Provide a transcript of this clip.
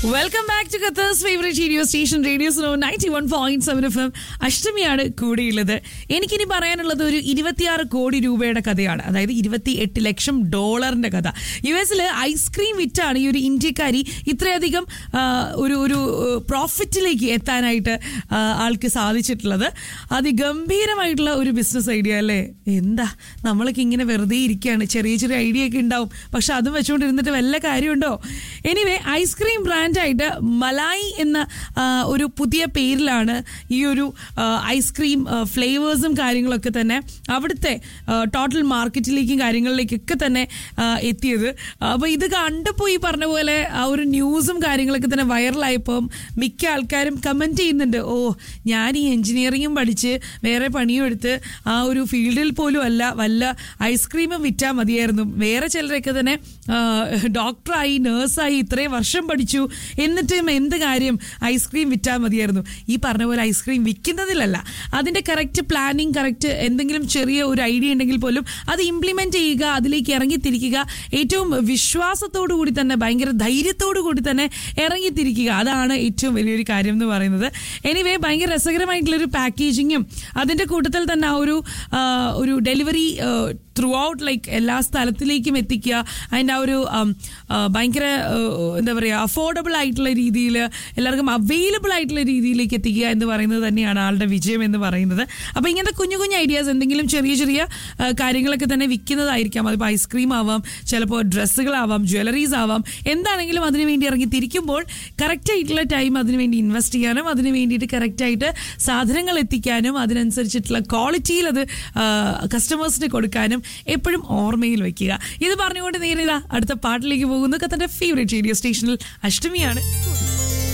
welcome back to Qatar's favourite radio station radio Suno ninety one point seven F M അഷ്ടമിയാണ് കൂടിയുള്ളത് എനിക്കിനി പറയാനുള്ളത് ഒരു ഇരുപത്തിയാറ് കോടി രൂപയുടെ കഥയാണ് അതായത് ഇരുപത്തി എട്ട് ലക്ഷം ഡോളറിന്റെ കഥ യു എസിൽ ഐസ്ക്രീം വിറ്റാണ് ഈ ഒരു ഇന്ത്യക്കാരി ഇത്രയധികം ആ, ഒരു ഒരു പ്രോഫിറ്റിലേക്ക് എത്താനായിട്ട് ആ, ആൾക്ക് സാധിച്ചിട്ടുള്ളത് അതിഗംഭീരമായിട്ടുള്ള ഒരു ബിസിനസ് ഐഡിയ അല്ലേ എന്താ നമ്മളൊക്കെ ഇങ്ങനെ വെറുതെ ഇരിക്കുകയാണ് ചെറിയ ചെറിയ ഐഡിയ ഒക്കെ ഉണ്ടാവും പക്ഷെ അതും വെച്ചുകൊണ്ടിരുന്നിട്ട് വല്ല കാര്യമുണ്ടോ എനിവേ ഐസ്ക്രീം ബ്രാൻഡായിട്ട് മലായി എന്ന ആ, ഒരു പുതിയ പേരിലാണ് ഈ ഒരു ആ, ഐസ്ക്രീം ആ, ഫ്ലേവേഴ്സും കാര്യങ്ങളൊക്കെ തന്നെ അവിടുത്തെ ആ, ടോട്ടൽ മാർക്കറ്റിലേക്കും കാര്യങ്ങളിലേക്കൊക്കെ തന്നെ ആ, എത്തിയത് അപ്പോൾ ഇത് കണ്ടപ്പോൾ ഈ പറഞ്ഞ പോലെ ആ ഒരു ന്യൂസും കാര്യങ്ങളൊക്കെ തന്നെ വൈറലായപ്പോൾ മിക്ക ആൾക്കാരും കമൻറ്റ് ചെയ്യുന്നുണ്ട് ഓ ഞാൻ ഈ എൻജിനീയറിങ്ങും പഠിച്ച് വേറെ പണിയും എടുത്ത് ആ ഒരു ഫീൽഡിൽ പോലും അല്ല വല്ല ഐസ്ക്രീമും വിറ്റാൽ മതിയായിരുന്നു വേറെ ചിലരൊക്കെ തന്നെ ആ, ഡോക്ടറായി നേഴ്സായി ഇത്രയും വർഷം പഠിച്ചു എന്നിട്ടും എന്ത് കാര്യം ഐസ്ക്രീം വിറ്റാൽ മതിയായിരുന്നു ഈ പറഞ്ഞ പോലെ ഐസ്ക്രീം വിൽക്കുന്നതിലല്ല അതിൻ്റെ കറക്റ്റ് പ്ലാനിങ് കറക്റ്റ് എന്തെങ്കിലും ചെറിയ ഒരു ഐഡിയ ഉണ്ടെങ്കിൽ പോലും അത് ഇംപ്ലിമെന്റ് ചെയ്യുക അതിലേക്ക് ഇറങ്ങിത്തിരിക്കുക ഏറ്റവും വിശ്വാസത്തോടു കൂടി തന്നെ ഭയങ്കര ധൈര്യത്തോടു കൂടി തന്നെ ഇറങ്ങിത്തിരിക്കുക അതാണ് ഏറ്റവും വലിയൊരു കാര്യം എന്ന് പറയുന്നത് എനിവേ ഭയങ്കര രസകരമായിട്ടുള്ളൊരു പാക്കേജിങ്ങും അതിൻ്റെ കൂട്ടത്തിൽ തന്നെ ആ ഒരു ആ, ഒരു ഡെലിവറി ത്രൂ ഔട്ട് ലൈക്ക് എല്ലാ സ്ഥലത്തിലേക്കും എത്തിക്കുക അതിൻ്റെ ആ ഒരു ആം, ആ, ഭയങ്കര ആ, എന്താ പറയുക അഫോർഡബിൾ ആയിട്ടുള്ള രീതിയിൽ എല്ലാവർക്കും അവൈലബിൾ ആയിട്ടുള്ള രീതിയിലേക്ക് എത്തിക്കുക എന്ന് പറയുന്നത് തന്നെയാണ് ആളുടെ വിജയം എന്ന് പറയുന്നത് അപ്പോൾ ഇങ്ങനത്തെ കുഞ്ഞു കുഞ്ഞു ഐഡിയാസ് എന്തെങ്കിലും ചെറിയ ചെറിയ ആ, കാര്യങ്ങളൊക്കെ തന്നെ വിൽക്കുന്നതായിരിക്കാം അതിപ്പോൾ ഐസ്ക്രീം ആവാം ചിലപ്പോൾ ഡ്രസ്സുകളാവാം ജ്വല്ലറീസ് ആവാം എന്താണെങ്കിലും അതിന് വേണ്ടി ഇറങ്ങി തിരിക്കുമ്പോൾ കറക്റ്റ് ആയിട്ടുള്ള ടൈം അതിന് വേണ്ടി ഇൻവെസ്റ്റ് ചെയ്യാനും അതിന് വേണ്ടിയിട്ട് കറക്റ്റായിട്ട് സാധനങ്ങൾ എത്തിക്കാനും അതിനനുസരിച്ചിട്ടുള്ള ക്വാളിറ്റിയിൽ അത് കസ്റ്റമേഴ്സിന് കൊടുക്കാനും എപ്പോഴും ഓർമ്മയിൽ വെക്കുക ഇത് പറഞ്ഞുകൊണ്ട് നേരിടാ അടുത്ത പാട്ടിലേക്ക് പോകുന്നു കത്തന്റെ ഫേവറേറ്റ് റേഡിയോ സ്റ്റേഷനിൽ അഷ്ടമിയാണ്